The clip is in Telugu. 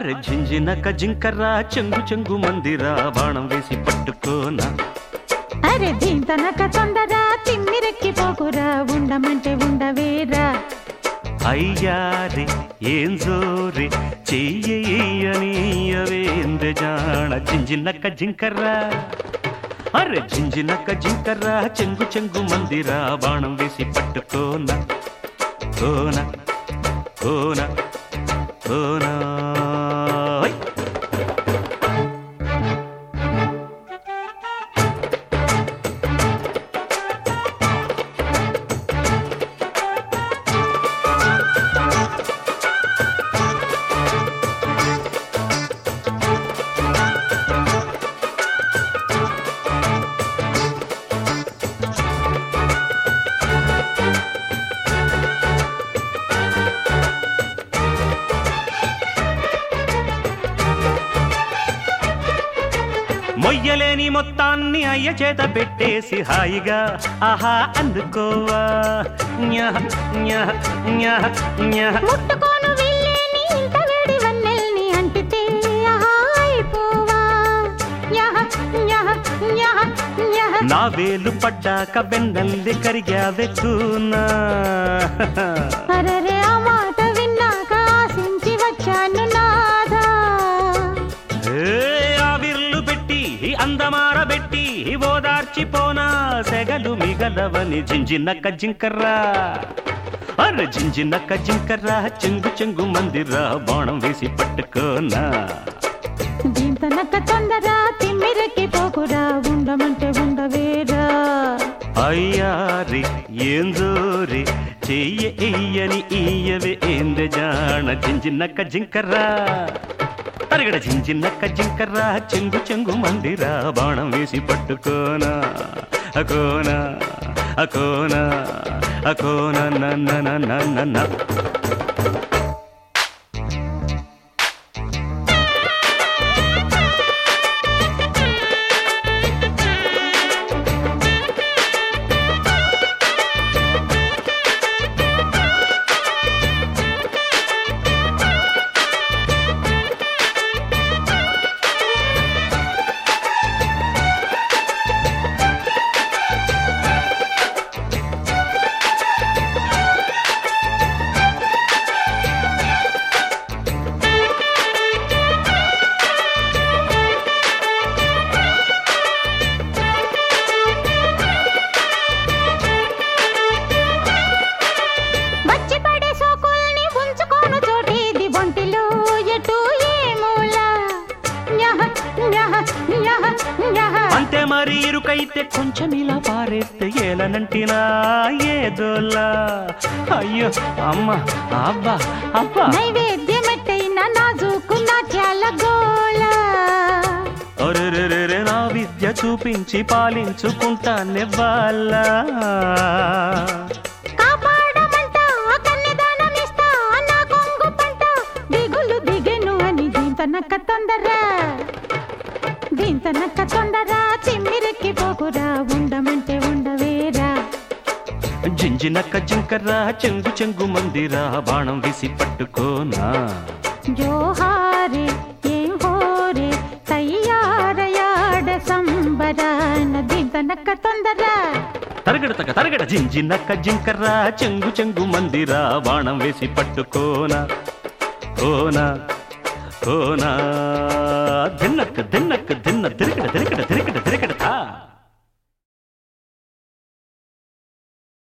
అరె జింజినక జింకర్రా చెంగు చెంగు మందిరా బాణం వేసి పట్టుకోనా అరే దీంతనక తొందర తిమ్మిరెక్కి పోకురా ఉండమంటే ఉండవేరా అయ్యారి ఏం జోరి చెయ్యనీయవేంద్ర జాణ జింజినక్క జింకర్రా అరె జింజినక్క జింకర్రా చెంగు చెంగు మందిరా బాణం వేసి పట్టుకోనా కోన కోన కోనా ఓయ్. మొయ్యలేని మొత్తాన్ని అయ్య చేత పెట్టేసి హాయిగా ఆహా అందుకోవా న్యహ, న్యహ, న్యహ, న్యహ. ముట్టుకోను వెళ్ళేని ఇంత వేడి వన్నెల్ని అంటితే ఆహా అయిపోవా యహ యహ యహ యహ నా వేలు పడ్డాక వెన్నల్లి కరిగావే కూనా అరరే ఆ మాట విన్నాక ఆశించి వచ్చాను నాదా ఏ ఆవిర్లు పెట్టి అందమార పెట్టి ఓదార్చిపోనా సెగలు మిగలవని జింజినక్క జింకర్రా అరే జింజినక్క జింకర్రా చెంగు చెంగు మందిరా బాణం వేసి పట్టుకోనా దీంతనక తొందర తిమ్మిరెక్కి పోకురా ఉండమంటే ఉండవేరా అయ్యారి ఏం జోరి చెయ్య ఇయ్యని ఇయ్యవే ఏంద జాణ జింజినక్క జింకర్రా అరగడ జింజినక్క జింకర్రా చెంగు చెంగు మందిరా బాణం వేసి పట్టుకోనా అకోనా అకోనా అకోనా నన్న నన్న నన్న వచ్చి పడే సోకుల్ని ఉంచుకోను చోటేది ఒంటిలో ఎటు ఏ మూల యహ యహ యహ యహ అంతే మరి ఇరుకైతే కొంచెం ఇలా పారేస్తే ఏలనంటినా ఏదోలా అయ్యో అమ్మ అబ్బా అబ్బా నైవేద్యమెట్టైన నాజూకు నాట్యాల గోల ఒరెరెరెరె నా విద్య చూపించి పాలించుకుంటానెవ్వాలా కాపాడమంట కన్యదానమిస్తా నా కొంగు పంట దిగులు దిగెను అని దీంతనక్క తొందర దీంతనక్క తొందర తిమ్మిరెక్కి పోకురా ఉండమంటే ఉండవేరా జింజినక్క జింకర్రా చెంగు చెంగు మందిరా బాణం వేసి పట్టుకోనా జోహారే ఏం హోరే తయ్యారయాడ సంబరాన దీంతనక్క తొందర తరగడతక తరగడ జింజినక్క జింకర్రా చెంగు చెంగు మందిరా బాణం వేసి పట్టుకోనా కోనా కోనా దిన్నక్క దిన్నక్క దిన్న తిరగడ తిరగడ